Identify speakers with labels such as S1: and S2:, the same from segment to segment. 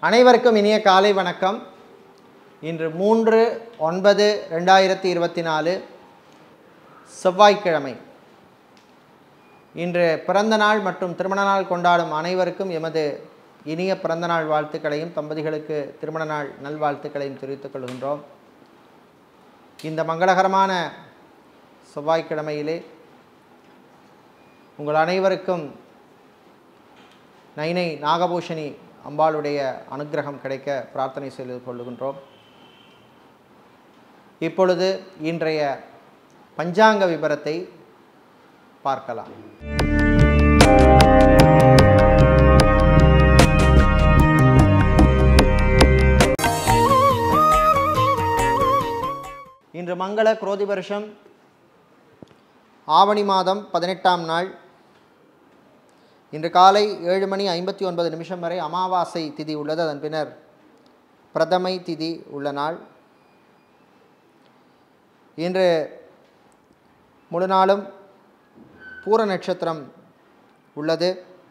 S1: அனைவருக்கும் இனிய காலை வணக்கம் இன்று மூன்று ஒன்பது ரெண்டாயிரத்தி இருபத்தி நாலு செவ்வாய்க்கிழமை இன்று பிறந்த நாள் மற்றும் திருமண நாள் கொண்டாடும் அனைவருக்கும் எமது இனிய பிறந்த நாள் வாழ்த்துக்களையும் தம்பதிகளுக்கு திருமண நாள் நல்வாழ்த்துக்களையும் தெரிவித்துக் கொள்கின்றோம் இந்த மங்களகரமான செவ்வாய்க்கிழமையிலே உங்கள் அனைவருக்கும் நைனை நாகபூஷணி அம்பாளுடைய அனுக்கிரகம் கிடைக்க பிரார்த்தனை செய்து கொள்ளுகின்றோம் இப்பொழுது இன்றைய பஞ்சாங்க விபரத்தை பார்க்கலாம் இன்று மங்கள குரோதி வருஷம் ஆவணி மாதம் பதினெட்டாம் நாள் இன்று காலை ஏழு மணி ஐம்பத்தி ஒன்பது நிமிஷம் வரை அமாவாசை திதி உள்ளது அதன் பின்னர் பிரதமை திதி உள்ள நாள் இன்று முழு நாளும் பூர நட்சத்திரம் உள்ளது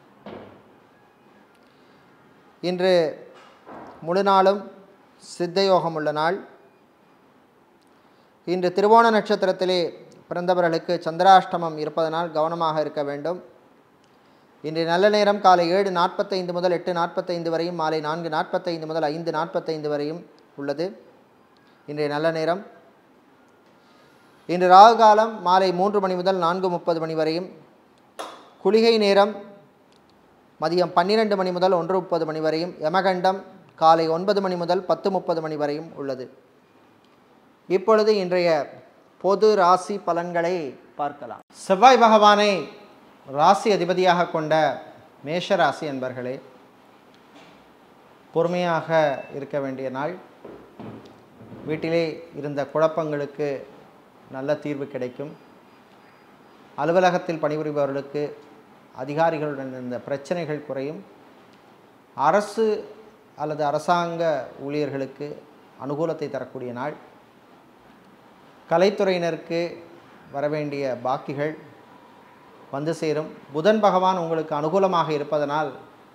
S1: இன்று முழு நாளும் சித்தயோகம் உள்ள நாள் இன்று திருவோண நட்சத்திரத்திலே பிறந்தவர்களுக்கு சந்திராஷ்டமம் இருப்பதனால் கவனமாக இருக்க வேண்டும் இன்று நல்ல நேரம் காலை ஏழு நாற்பத்தைந்து முதல் எட்டு நாற்பத்தைந்து வரையும் மாலை நான்கு நாற்பத்தைந்து முதல் ஐந்து நாற்பத்தைந்து வரையும் உள்ளது இன்றைய நல்ல நேரம் இன்று ராகு காலம் மாலை மூன்று மணி முதல் நான்கு முப்பது மணி வரையும் குளிகை நேரம் மதியம் பன்னிரெண்டு மணி முதல் ஒன்று முப்பது மணி வரையும் யமகண்டம் காலை ஒன்பது மணி முதல் பத்து முப்பது மணி வரையும் உள்ளது இப்பொழுது இன்றைய பொது ராசி பலன்களை பார்க்கலாம் செவ்வாய் பகவானை ராசி அதிபதியாக கொண்ட மேஷ ராசி என்பர்களே பொறுமையாக இருக்க வேண்டிய நாள் வீட்டிலே இருந்த குழப்பங்களுக்கு நல்ல தீர்வு கிடைக்கும் அலுவலகத்தில் பணிபுரிபவர்களுக்கு அதிகாரிகளுடன் இருந்த பிரச்சனைகள் குறையும் அரசு அல்லது அரசாங்க ஊழியர்களுக்கு அனுகூலத்தை தரக்கூடிய நாள் கலைத்துறையினருக்கு வரவேண்டிய பாக்கிகள் வந்து சேரும் புதன் பகவான் உங்களுக்கு அனுகூலமாக இருப்பதனால்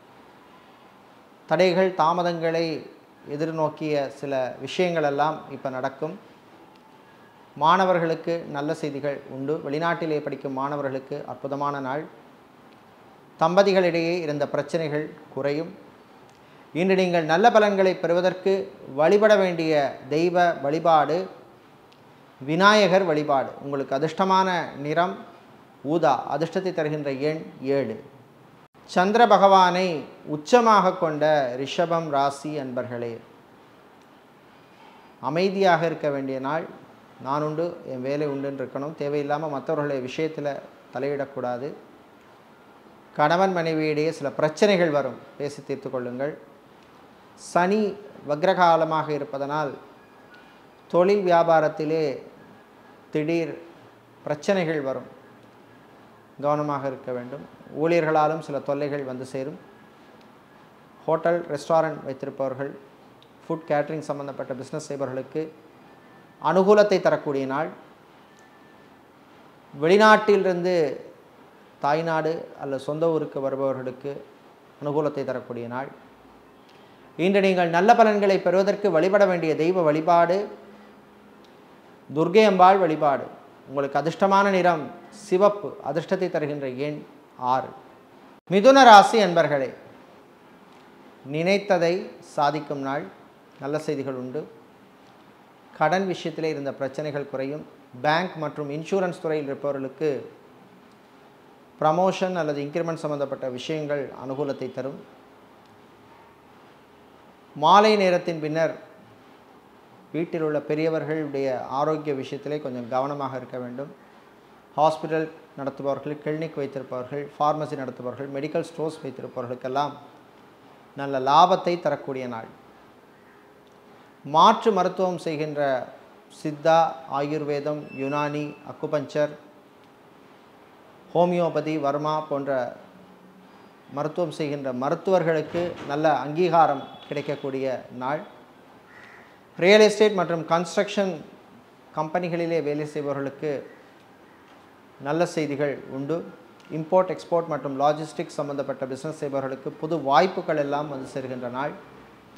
S1: தடைகள் தாமதங்களை எதிர்நோக்கிய சில விஷயங்கள் எல்லாம் இப்போ நடக்கும் மாணவர்களுக்கு நல்ல செய்திகள் உண்டு வெளிநாட்டிலே படிக்கும் மாணவர்களுக்கு அற்புதமான நாள் தம்பதிகளிடையே இருந்த பிரச்சனைகள் குறையும் இன்று நீங்கள் நல்ல பலன்களை பெறுவதற்கு வழிபட வேண்டிய தெய்வ வழிபாடு விநாயகர் வழிபாடு உங்களுக்கு அதிர்ஷ்டமான நிறம் ஊதா அதிர்ஷ்டத்தை தருகின்ற எண் ஏழு சந்திர பகவானை உச்சமாக கொண்ட ரிஷபம் ராசி அன்பர்களே அமைதியாக இருக்க வேண்டிய நாள் நான் உண்டு என் வேலை உண்டுன்னு இருக்கணும் தேவையில்லாமல் மற்றவர்களுடைய விஷயத்தில் தலையிடக்கூடாது கணவன் மனைவியிடையே சில பிரச்சனைகள் வரும் பேசி தீர்த்து கொள்ளுங்கள் சனி வக்ரகாலமாக இருப்பதனால் தொழில் வியாபாரத்திலே திடீர் பிரச்சனைகள் வரும் கவனமாக இருக்க வேண்டும் ஊழியர்களாலும் சில தொல்லைகள் வந்து சேரும் ஹோட்டல் ரெஸ்டாரண்ட் வைத்திருப்பவர்கள் ஃபுட் கேட்ரிங் சம்பந்தப்பட்ட பிஸ்னஸ் செய்பவர்களுக்கு அனுகூலத்தை தரக்கூடிய நாள் வெளிநாட்டிலிருந்து தாய்நாடு அல்லது சொந்த ஊருக்கு வருபவர்களுக்கு அனுகூலத்தை தரக்கூடிய நாள் இன்று நீங்கள் நல்ல பலன்களை பெறுவதற்கு வழிபட வேண்டிய தெய்வ வழிபாடு துர்கை அம்பாள் வழிபாடு உங்களுக்கு அதிர்ஷ்டமான நிறம் சிவப்பு அதிர்ஷ்டத்தை தருகின்ற எண் ஆறு மிதுன ராசி என்பர்களே நினைத்ததை சாதிக்கும் நாள் நல்ல செய்திகள் உண்டு கடன் விஷயத்திலே இருந்த பிரச்சனைகள் குறையும் பேங்க் மற்றும் இன்சூரன்ஸ் துறையில் இருப்பவர்களுக்கு ப்ரமோஷன் அல்லது இன்க்ரிமெண்ட் சம்பந்தப்பட்ட விஷயங்கள் அனுகூலத்தை தரும் மாலை நேரத்தின் பின்னர் வீட்டில் உள்ள பெரியவர்களுடைய ஆரோக்கிய விஷயத்திலே கொஞ்சம் கவனமாக இருக்க வேண்டும் ஹாஸ்பிட்டல் நடத்துபவர்கள் கிளினிக் வைத்திருப்பவர்கள் ஃபார்மசி நடத்துபவர்கள் மெடிக்கல் ஸ்டோர்ஸ் வைத்திருப்பவர்களுக்கெல்லாம் நல்ல லாபத்தை தரக்கூடிய நாள் மாற்று மருத்துவம் செய்கின்ற சித்தா ஆயுர்வேதம் யுனானி அக்குபஞ்சர் ஹோமியோபதி வர்மா போன்ற மருத்துவம் செய்கின்ற மருத்துவர்களுக்கு நல்ல அங்கீகாரம் கிடைக்கக்கூடிய நாள் ரியல் எஸ்டேட் மற்றும் கன்ஸ்ட்ரக்ஷன் கம்பெனிகளிலே வேலை செய்பவர்களுக்கு நல்ல செய்திகள் உண்டு இம்போர்ட் எக்ஸ்போர்ட் மற்றும் லாஜிஸ்டிக்ஸ் சம்பந்தப்பட்ட பிஸ்னஸ் செய்பவர்களுக்கு புது வாய்ப்புகள் எல்லாம் வந்து சேர்கின்ற நாள்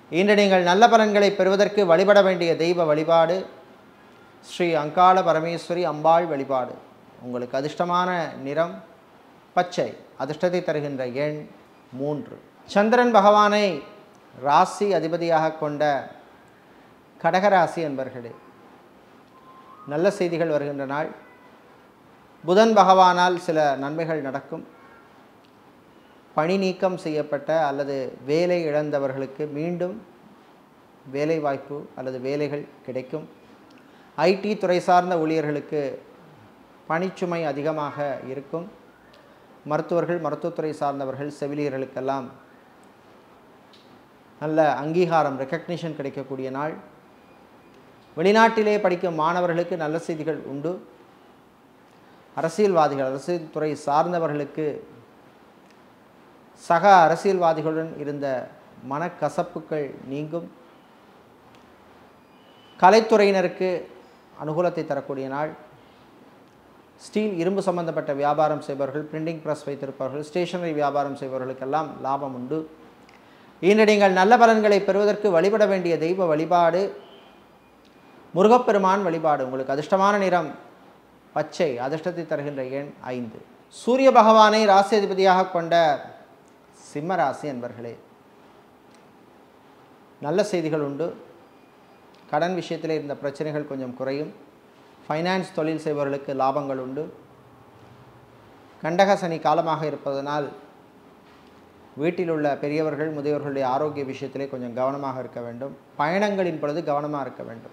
S1: இன்று நீங்கள் நல்ல பலன்களை பெறுவதற்கு வழிபட வேண்டிய தெய்வ வழிபாடு ஸ்ரீ அங்காள பரமேஸ்வரி அம்பாள் வழிபாடு உங்களுக்கு அதிர்ஷ்டமான நிறம் பச்சை அதிர்ஷ்டத்தை தருகின்ற எண் மூன்று சந்திரன் பகவானை ராசி அதிபதியாக கொண்ட கடகராசி என்பர்களே நல்ல செய்திகள் வருகின்ற நாள் புதன் பகவானால் சில நன்மைகள் நடக்கும் பணி நீக்கம் செய்யப்பட்ட அல்லது வேலை இழந்தவர்களுக்கு மீண்டும் வேலை வாய்ப்பு அல்லது வேலைகள் கிடைக்கும் ஐடி துறை சார்ந்த ஊழியர்களுக்கு பணிச்சுமை அதிகமாக இருக்கும் மருத்துவர்கள் மருத்துவத்துறை சார்ந்தவர்கள் செவிலியர்களுக்கெல்லாம் நல்ல அங்கீகாரம் ரெக்கக்னிஷன் கிடைக்கக்கூடிய நாள் வெளிநாட்டிலே படிக்கும் மாணவர்களுக்கு நல்ல செய்திகள் உண்டு அரசியல்வாதிகள் அரசியல் துறை சார்ந்தவர்களுக்கு சக அரசியல்வாதிகளுடன் இருந்த மனக்கசப்புகள் நீங்கும் கலைத்துறையினருக்கு அனுகூலத்தை தரக்கூடிய நாள் ஸ்டீல் இரும்பு சம்பந்தப்பட்ட வியாபாரம் செய்பவர்கள் பிரிண்டிங் ப்ரெஸ் வைத்திருப்பவர்கள் ஸ்டேஷனரி வியாபாரம் செய்பவர்களுக்கெல்லாம் லாபம் உண்டு இன்று நீங்கள் நல்ல பலன்களை பெறுவதற்கு வழிபட வேண்டிய தெய்வ வழிபாடு முருகப்பெருமான் வழிபாடு உங்களுக்கு அதிர்ஷ்டமான நிறம் பச்சை அதிர்ஷ்டத்தை தருகின்ற எண் ஐந்து சூரிய பகவானை ராசி அதிபதியாக கொண்ட சிம்ம ராசி என்பர்களே நல்ல செய்திகள் உண்டு கடன் விஷயத்தில் இருந்த பிரச்சனைகள் கொஞ்சம் குறையும் ஃபைனான்ஸ் தொழில் செய்பவர்களுக்கு லாபங்கள் உண்டு கண்டக சனி காலமாக இருப்பதனால் வீட்டில் உள்ள பெரியவர்கள் முதியவர்களுடைய ஆரோக்கிய விஷயத்திலே கொஞ்சம் கவனமாக இருக்க வேண்டும் பயணங்களின் பொழுது கவனமாக இருக்க வேண்டும்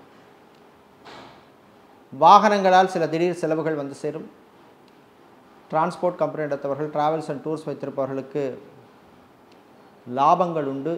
S1: வாகனங்களால் சில திடீர் செலவுகள் வந்து சேரும் டிரான்ஸ்போர்ட் கம்பெனி எடுத்தவர்கள் டிராவல்ஸ் அண்ட் டூர்ஸ் வைத்திருப்பவர்களுக்கு லாபங்கள் உண்டு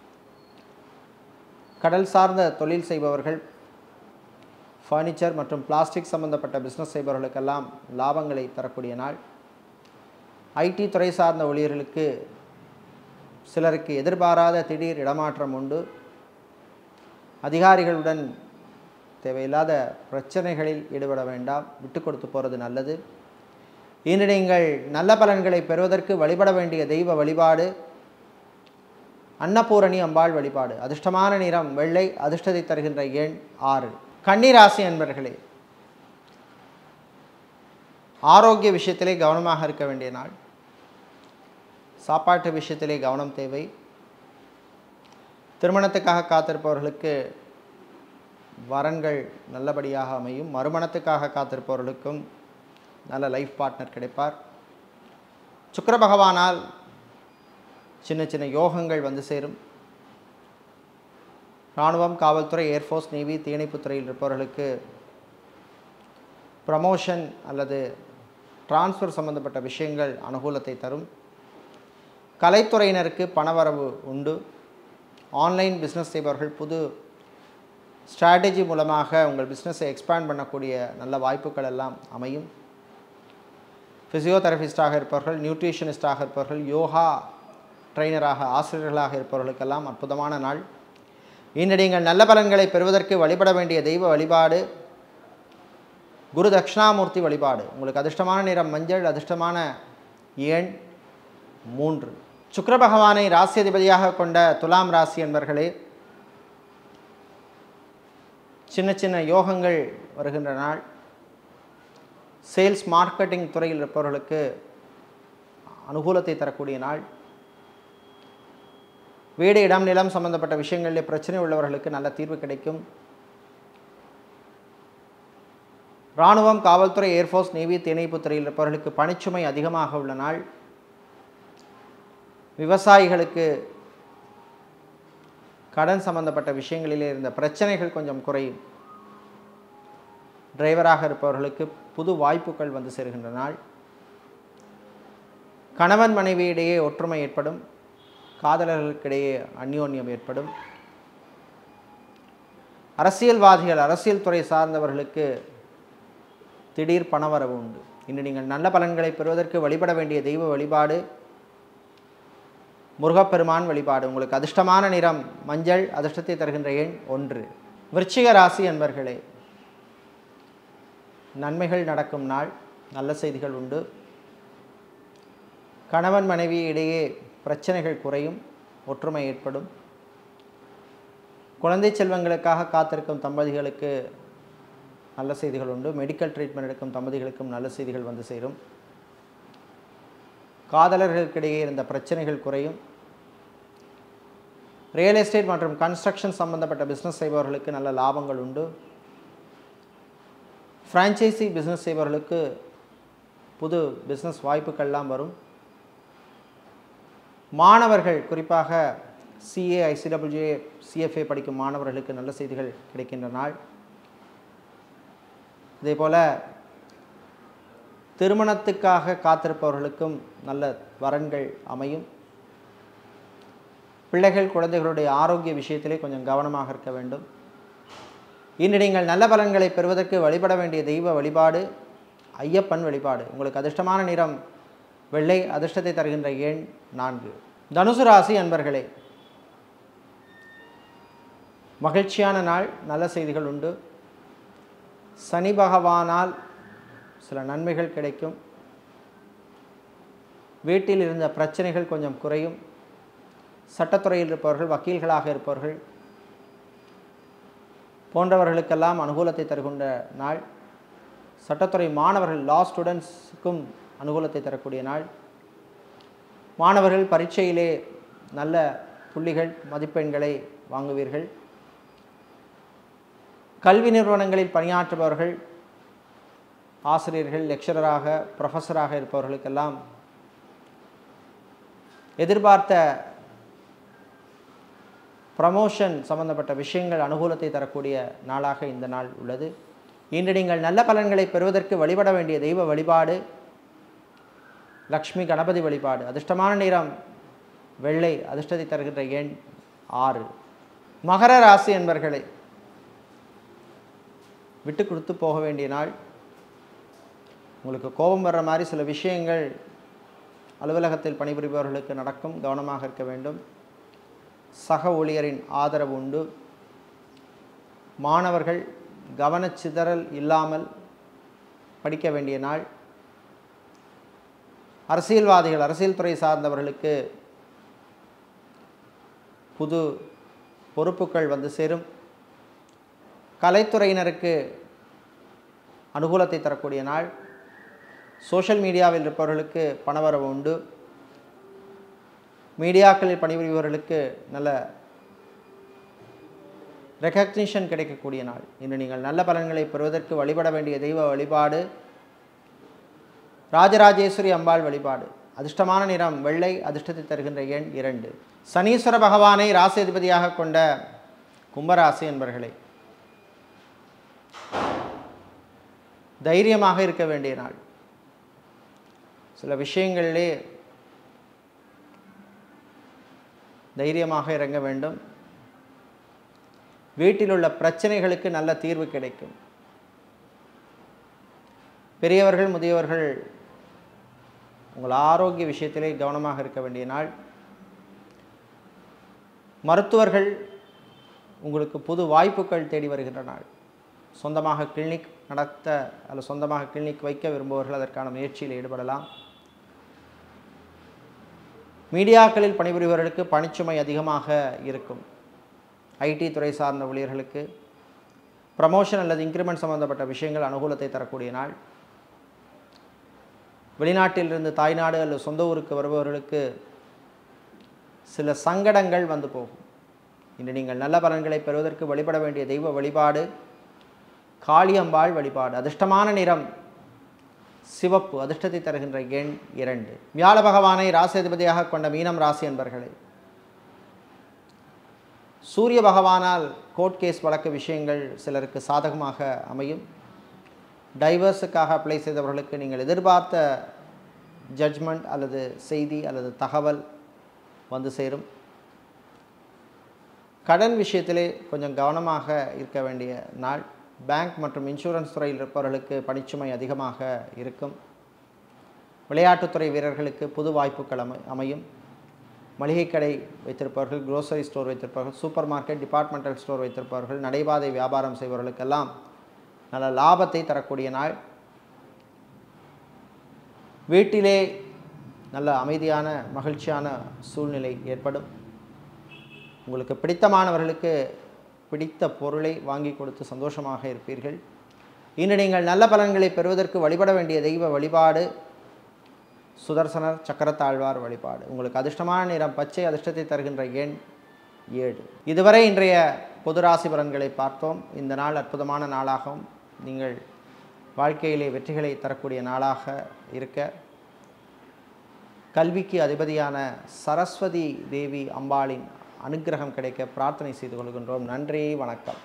S1: கடல் சார்ந்த தொழில் செய்பவர்கள் ஃபர்னிச்சர் மற்றும் பிளாஸ்டிக் சம்பந்தப்பட்ட பிஸ்னஸ் செய்பவர்களுக்கெல்லாம் லாபங்களை தரக்கூடிய நாள் ஐடி துறை சார்ந்த ஊழியர்களுக்கு சிலருக்கு எதிர்பாராத திடீர் இடமாற்றம் உண்டு அதிகாரிகளுடன் தேவையில்லாத பிரச்சனைகளில் ஈடுபட வேண்டாம் விட்டு கொடுத்து போகிறது நல்லது இன்று நீங்கள் நல்ல பலன்களை பெறுவதற்கு வழிபட வேண்டிய தெய்வ வழிபாடு அன்னபூரணி அம்பாள் வழிபாடு அதிர்ஷ்டமான நிறம் வெள்ளை அதிர்ஷ்டத்தை தருகின்ற எண் ஆறு கன்னிராசி அன்பர்களே ஆரோக்கிய விஷயத்திலே கவனமாக இருக்க வேண்டிய நாள் சாப்பாட்டு விஷயத்திலே கவனம் தேவை திருமணத்துக்காக காத்திருப்பவர்களுக்கு வரன்கள் நல்லபடியாக அமையும் மறுமணத்துக்காக காத்திருப்பவர்களுக்கும் நல்ல லைஃப் பார்ட்னர் கிடைப்பார் சுக்கிர பகவானால் சின்ன சின்ன யோகங்கள் வந்து சேரும் இராணுவம் காவல்துறை ஏர்ஃபோர்ஸ் நேவி தீயணைப்புத் துறையில் இருப்பவர்களுக்கு ப்ரமோஷன் அல்லது டிரான்ஸ்ஃபர் சம்பந்தப்பட்ட விஷயங்கள் அனுகூலத்தை தரும் கலைத்துறையினருக்கு பணவரவு உண்டு ஆன்லைன் பிஸ்னஸ் செய்பவர்கள் புது ஸ்ட்ராட்டஜி மூலமாக உங்கள் பிஸ்னஸை எக்ஸ்பேண்ட் பண்ணக்கூடிய நல்ல வாய்ப்புகள் எல்லாம் அமையும் ஃபிசியோதெரபிஸ்டாக இருப்பவர்கள் நியூட்ரிஷனிஸ்டாக இருப்பவர்கள் யோகா ட்ரெயினராக ஆசிரியர்களாக இருப்பவர்களுக்கெல்லாம் அற்புதமான நாள் இன்று நீங்கள் நல்ல பலன்களை பெறுவதற்கு வழிபட வேண்டிய தெய்வ வழிபாடு குரு தட்சிணாமூர்த்தி வழிபாடு உங்களுக்கு அதிர்ஷ்டமான நிறம் மஞ்சள் அதிர்ஷ்டமான எண் மூன்று சுக்கிர பகவானை ராசி அதிபதியாக கொண்ட துலாம் ராசி என்பர்களே சின்ன சின்ன யோகங்கள் வருகின்ற நாள் சேல்ஸ் மார்க்கெட்டிங் துறையில் இருப்பவர்களுக்கு அனுகூலத்தை தரக்கூடிய நாள் வீடு இடம் நிலம் சம்பந்தப்பட்ட விஷயங்களில் பிரச்சனை உள்ளவர்களுக்கு நல்ல தீர்வு கிடைக்கும் இராணுவம் காவல்துறை ஏர்ஃபோர்ஸ் நேவி தீயணைப்புத் துறையில் இருப்பவர்களுக்கு பணிச்சுமை அதிகமாக உள்ள நாள் விவசாயிகளுக்கு கடன் சம்பந்தப்பட்ட விஷயங்களிலே இருந்த பிரச்சனைகள் கொஞ்சம் குறையும் டிரைவராக இருப்பவர்களுக்கு புது வாய்ப்புகள் வந்து சேருகின்ற நாள் கணவன் மனைவியிடையே ஒற்றுமை ஏற்படும் காதலர்களுக்கிடையே அந்யோன்யம் ஏற்படும் அரசியல்வாதிகள் அரசியல் துறை சார்ந்தவர்களுக்கு திடீர் பணவரவு உண்டு இன்று நீங்கள் நல்ல பலன்களை பெறுவதற்கு வழிபட வேண்டிய தெய்வ வழிபாடு முருகப்பெருமான் வழிபாடு உங்களுக்கு அதிர்ஷ்டமான நிறம் மஞ்சள் அதிர்ஷ்டத்தை தருகின்ற எண் ஒன்று விருச்சிக ராசி என்பர்களே நன்மைகள் நடக்கும் நாள் நல்ல செய்திகள் உண்டு கணவன் மனைவி இடையே பிரச்சனைகள் குறையும் ஒற்றுமை ஏற்படும் குழந்தை செல்வங்களுக்காக காத்திருக்கும் தம்பதிகளுக்கு நல்ல செய்திகள் உண்டு மெடிக்கல் ட்ரீட்மெண்ட் எடுக்கும் தம்பதிகளுக்கும் நல்ல செய்திகள் வந்து சேரும் காதலர்களுக்கிடையே இருந்த பிரச்சனைகள் குறையும் ரியல் எஸ்டேட் மற்றும் கன்ஸ்ட்ரக்ஷன் சம்பந்தப்பட்ட பிஸ்னஸ் செய்பவர்களுக்கு நல்ல லாபங்கள் உண்டு ஃப்ரான்ச்சைசி பிஸ்னஸ் செய்பவர்களுக்கு புது பிஸ்னஸ் வாய்ப்புகள்லாம் வரும் மாணவர்கள் குறிப்பாக சிஏ ஐசிடபிள்யூஏ சிஎஃப்ஏ படிக்கும் மாணவர்களுக்கு நல்ல செய்திகள் கிடைக்கின்ற நாள் இதே போல் திருமணத்துக்காக காத்திருப்பவர்களுக்கும் நல்ல வரன்கள் அமையும் பிள்ளைகள் குழந்தைகளுடைய ஆரோக்கிய விஷயத்திலே கொஞ்சம் கவனமாக இருக்க வேண்டும் இன்று நீங்கள் நல்ல பலன்களை பெறுவதற்கு வழிபட வேண்டிய தெய்வ வழிபாடு ஐயப்பன் வழிபாடு உங்களுக்கு அதிர்ஷ்டமான நிறம் வெள்ளை அதிர்ஷ்டத்தை தருகின்ற எண் நான்கு தனுசு ராசி அன்பர்களே மகிழ்ச்சியான நாள் நல்ல செய்திகள் உண்டு சனி பகவானால் சில நன்மைகள் கிடைக்கும் வீட்டில் இருந்த பிரச்சனைகள் கொஞ்சம் குறையும் சட்டத்துறையில் இருப்பவர்கள் வக்கீல்களாக இருப்பவர்கள் போன்றவர்களுக்கெல்லாம் அனுகூலத்தை தருகின்ற நாள் சட்டத்துறை மாணவர்கள் லா ஸ்டூடெண்ட்ஸுக்கும் அனுகூலத்தை தரக்கூடிய நாள் மாணவர்கள் பரீட்சையிலே நல்ல புள்ளிகள் மதிப்பெண்களை வாங்குவீர்கள் கல்வி நிறுவனங்களில் பணியாற்றுபவர்கள் ஆசிரியர்கள் லெக்சரராக ப்ரொஃபஸராக இருப்பவர்களுக்கெல்லாம் எதிர்பார்த்த ப்ரமோஷன் சம்பந்தப்பட்ட விஷயங்கள் அனுகூலத்தை தரக்கூடிய நாளாக இந்த நாள் உள்ளது இன்று நீங்கள் நல்ல பலன்களை பெறுவதற்கு வழிபட வேண்டிய தெய்வ வழிபாடு லக்ஷ்மி கணபதி வழிபாடு அதிர்ஷ்டமான நிறம் வெள்ளை அதிர்ஷ்டத்தை தருகின்ற எண் ஆறு மகர ராசி என்பர்களே விட்டு கொடுத்து போக வேண்டிய நாள் உங்களுக்கு கோபம் வர்ற மாதிரி சில விஷயங்கள் அலுவலகத்தில் பணிபுரிபவர்களுக்கு நடக்கும் கவனமாக இருக்க வேண்டும் சக ஊழியரின் ஆதரவு உண்டு மாணவர்கள் கவனச்சிதறல் இல்லாமல் படிக்க வேண்டிய நாள் அரசியல்வாதிகள் அரசியல் துறை சார்ந்தவர்களுக்கு புது பொறுப்புகள் வந்து சேரும் கலைத்துறையினருக்கு அனுகூலத்தை தரக்கூடிய நாள் சோஷியல் மீடியாவில் இருப்பவர்களுக்கு பணவரவு உண்டு மீடியாக்களில் பணிபுரிபவர்களுக்கு நல்ல ரெக்கக்னிஷன் கிடைக்கக்கூடிய நாள் இன்று நீங்கள் நல்ல பலன்களை பெறுவதற்கு வழிபட வேண்டிய தெய்வ வழிபாடு ராஜராஜேஸ்வரி அம்பாள் வழிபாடு அதிர்ஷ்டமான நிறம் வெள்ளை அதிர்ஷ்டத்தை தருகின்ற எண் இரண்டு சனீஸ்வர பகவானை ராசி அதிபதியாக கொண்ட கும்பராசி என்பர்களே தைரியமாக இருக்க வேண்டிய நாள் சில விஷயங்களிலே தைரியமாக இறங்க வேண்டும் வீட்டில் உள்ள பிரச்சனைகளுக்கு நல்ல தீர்வு கிடைக்கும் பெரியவர்கள் முதியவர்கள் உங்கள் ஆரோக்கிய விஷயத்திலே கவனமாக இருக்க வேண்டிய நாள் மருத்துவர்கள் உங்களுக்கு புது வாய்ப்புகள் தேடி வருகின்ற நாள் சொந்தமாக கிளினிக் நடத்த அல்லது சொந்தமாக கிளினிக் வைக்க விரும்புபவர்கள் அதற்கான முயற்சியில் ஈடுபடலாம் மீடியாக்களில் பணிபுரிபவர்களுக்கு பணிச்சுமை அதிகமாக இருக்கும் ஐடி துறை சார்ந்த ஊழியர்களுக்கு ப்ரமோஷன் அல்லது இன்க்ரிமெண்ட் சம்பந்தப்பட்ட விஷயங்கள் அனுகூலத்தை தரக்கூடிய நாள் வெளிநாட்டிலிருந்து தாய்நாடு அல்லது சொந்த ஊருக்கு வருபவர்களுக்கு சில சங்கடங்கள் வந்து போகும் இன்று நீங்கள் நல்ல பலன்களை பெறுவதற்கு வழிபட வேண்டிய தெய்வ வழிபாடு காளியம்பாள் வழிபாடு அதிர்ஷ்டமான நிறம் சிவப்பு அதிர்ஷ்டத்தை தருகின்ற எண் இரண்டு வியாழ பகவானை ராசி அதிபதியாக கொண்ட மீனம் ராசி என்பர்களே சூரிய பகவானால் கோர்ட் கேஸ் வழக்கு விஷயங்கள் சிலருக்கு சாதகமாக அமையும் டைவர்ஸுக்காக அப்ளை செய்தவர்களுக்கு நீங்கள் எதிர்பார்த்த ஜட்ஜ்மெண்ட் அல்லது செய்தி அல்லது தகவல் வந்து சேரும் கடன் விஷயத்திலே கொஞ்சம் கவனமாக இருக்க வேண்டிய நாள் பேங்க் மற்றும் இன்சூரன்ஸ் துறையில் இருப்பவர்களுக்கு பணிச்சுமை அதிகமாக இருக்கும் விளையாட்டுத்துறை வீரர்களுக்கு புது வாய்ப்புகள் அமை அமையும் மளிகை கடை வைத்திருப்பவர்கள் grocery ஸ்டோர் வைத்திருப்பவர்கள் சூப்பர் மார்க்கெட் டிபார்ட்மெண்டல் ஸ்டோர் வைத்திருப்பவர்கள் நடைபாதை வியாபாரம் செய்பவர்களுக்கெல்லாம் நல்ல லாபத்தை தரக்கூடிய நாள் வீட்டிலே நல்ல அமைதியான மகிழ்ச்சியான சூழ்நிலை ஏற்படும் உங்களுக்கு பிடித்தமானவர்களுக்கு பிடித்த பொருளை வாங்கி கொடுத்து சந்தோஷமாக இருப்பீர்கள் இன்று நீங்கள் நல்ல பலன்களை பெறுவதற்கு வழிபட வேண்டிய தெய்வ வழிபாடு சுதர்சனர் சக்கரத்தாழ்வார் வழிபாடு உங்களுக்கு அதிர்ஷ்டமான நிறம் பச்சை அதிர்ஷ்டத்தை தருகின்ற எண் ஏழு இதுவரை இன்றைய பொது ராசி பலன்களை பார்த்தோம் இந்த நாள் அற்புதமான நாளாகவும் நீங்கள் வாழ்க்கையிலே வெற்றிகளை தரக்கூடிய நாளாக இருக்க கல்விக்கு அதிபதியான சரஸ்வதி தேவி அம்பாளின் அனுக்கிரகம் கிடைக்க பிரார்த்தனை செய்து கொள்கின்றோம் நன்றி வணக்கம்